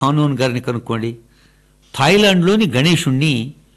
హానోన్ గారిని కనుక్కోండి థాయిలాండ్లోని గణేశుణ్ణి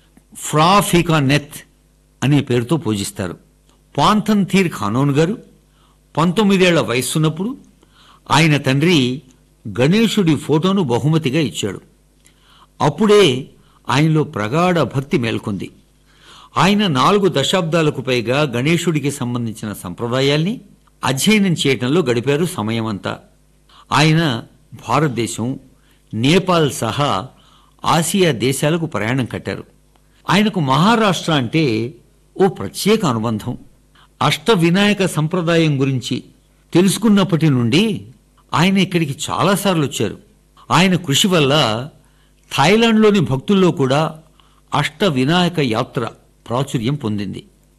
ఫ్రాఫికానెత్ అనే పేరుతో పూజిస్తారు పాంథన్ థీర్ ఖానోన్ గారు పంతొమ్మిదేళ్ల వయస్సున్నప్పుడు ఆయన తండ్రి గణేశుడి ఫోటోను బహుమతిగా ఇచ్చాడు అప్పుడే ఆయనలో ప్రగాఢ భక్తి మేల్కొంది ఆయన నాలుగు దశాబ్దాలకు పైగా గణేశుడికి సంబంధించిన సంప్రదాయాల్ని అధ్యయనం చేయటంలో గడిపారు సమయమంతా ఆయన భారతదేశం నేపాల్ సహా ఆసియా దేశాలకు ప్రయాణం కట్టారు ఆయనకు మహారాష్ట్ర అంటే ఓ ప్రత్యేక అనుబంధం అష్ట వినాయక సంప్రదాయం గురించి తెలుసుకున్నప్పటి నుండి ఆయన ఇక్కడికి చాలాసార్లు వచ్చారు ఆయన కృషి వల్ల థాయిలాండ్లోని భక్తుల్లో కూడా అష్ట వినాయక యాత్ర ప్రాచుర్యం పొందింది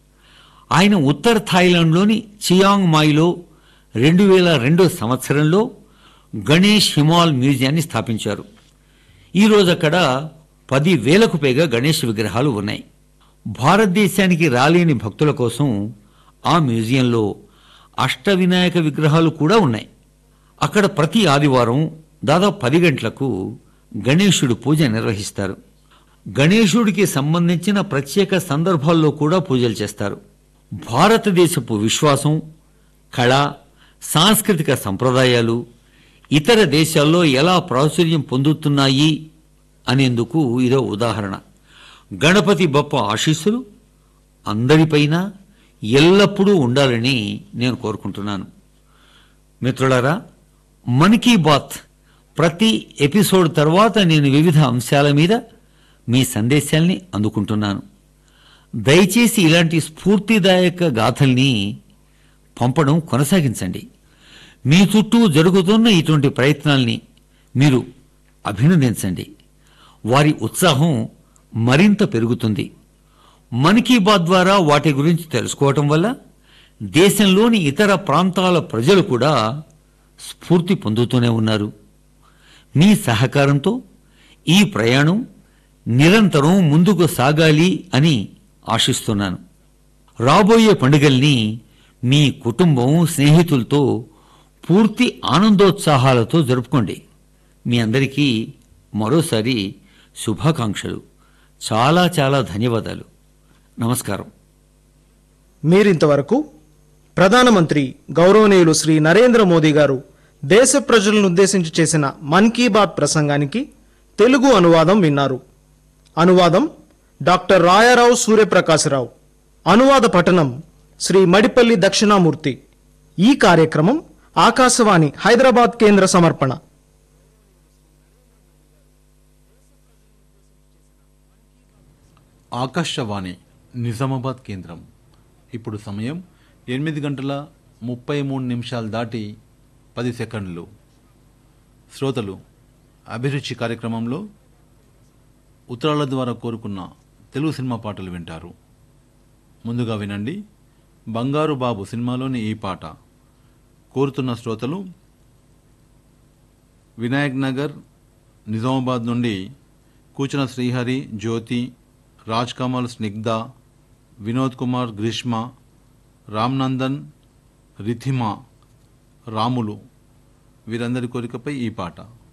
ఆయన ఉత్తర థాయిలాండ్లోని చియాంగ్ మాయిలో రెండు వేల రెండో సంవత్సరంలో గణేష్ హిమాల్ మ్యూజియాన్ని స్థాపించారు ఈరోజు అక్కడ పది వేలకు పైగా గణేష్ విగ్రహాలు ఉన్నాయి భారతదేశానికి రాలేని భక్తుల కోసం ఆ మ్యూజియంలో అష్ట వినాయక విగ్రహాలు కూడా ఉన్నాయి అక్కడ ప్రతి ఆదివారం దాదాపు పది గంటలకు గణేశుడు పూజ నిర్వహిస్తారు గణేశుడికి సంబంధించిన ప్రత్యేక సందర్భాల్లో కూడా పూజలు చేస్తారు భారతదేశపు విశ్వాసం కళ సాంస్కృతిక సంప్రదాయాలు ఇతర దేశాల్లో ఎలా ప్రాచుర్యం పొందుతున్నాయి అనేందుకు ఇదో ఉదాహరణ గణపతి బప్ప ఆశీస్సులు అందరిపైన ఎల్లప్పుడూ ఉండాలని నేను కోరుకుంటున్నాను మిత్రులారా మన్ కీ బాత్ ప్రతి ఎపిసోడ్ తర్వాత నేను వివిధ అంశాల మీద మీ సందేశాల్ని అందుకుంటున్నాను దయచేసి ఇలాంటి స్ఫూర్తిదాయక గాథల్ని పంపడం కొనసాగించండి మీ చుట్టూ జరుగుతున్న ఇటువంటి ప్రయత్నాల్ని మీరు అభినందించండి వారి ఉత్సాహం మరింత పెరుగుతుంది మన్ కీ బాత్ ద్వారా వాటి గురించి తెలుసుకోవటం వల్ల దేశంలోని ఇతర ప్రాంతాల ప్రజలు కూడా స్ఫూర్తి పొందుతూనే ఉన్నారు మీ సహకారంతో ఈ ప్రయాణం నిరంతరం ముందుకు సాగాలి అని ఆశిస్తున్నాను రాబోయే పండుగల్ని మీ కుటుంబం స్నేహితులతో పూర్తి ఆనందోత్సాహాలతో జరుపుకోండి మీ అందరికీ మరోసారి శుభాకాంక్షలు చాలా చాలా ధన్యవాదాలు నమస్కారం మీరింతవరకు ప్రధానమంత్రి గౌరవనీయులు శ్రీ నరేంద్ర మోదీ గారు దేశ ప్రజలను ఉద్దేశించి చేసిన మన్ కీ బాత్ ప్రసంగానికి తెలుగు అనువాదం విన్నారు అనువాదం డాక్టర్ రాయారావు సూర్యప్రకాశరావు అనువాద పఠనం శ్రీ మడిపల్లి దక్షిణామూర్తి ఈ కార్యక్రమం ఆకాశవాణి హైదరాబాద్ కేంద్ర సమర్పణ ఆకాశవాణి నిజామాబాద్ కేంద్రం ఇప్పుడు సమయం ఎనిమిది గంటల ముప్పై మూడు నిమిషాలు దాటి పది సెకండ్లు శ్రోతలు అభిరుచి కార్యక్రమంలో ఉత్తరాల ద్వారా కోరుకున్న తెలుగు సినిమా పాటలు వింటారు ముందుగా వినండి బంగారు బాబు సినిమాలోని ఈ పాట కోరుతున్న శ్రోతలు వినాయక్ నగర్ నిజామాబాద్ నుండి కూచన శ్రీహరి జ్యోతి రాజ్ కమల్ స్నిగ్ధ వినోద్ కుమార్ గ్రీష్మ రామ్నందన్ రిథిమా రాములు వీరందరి కోరికపై ఈ పాట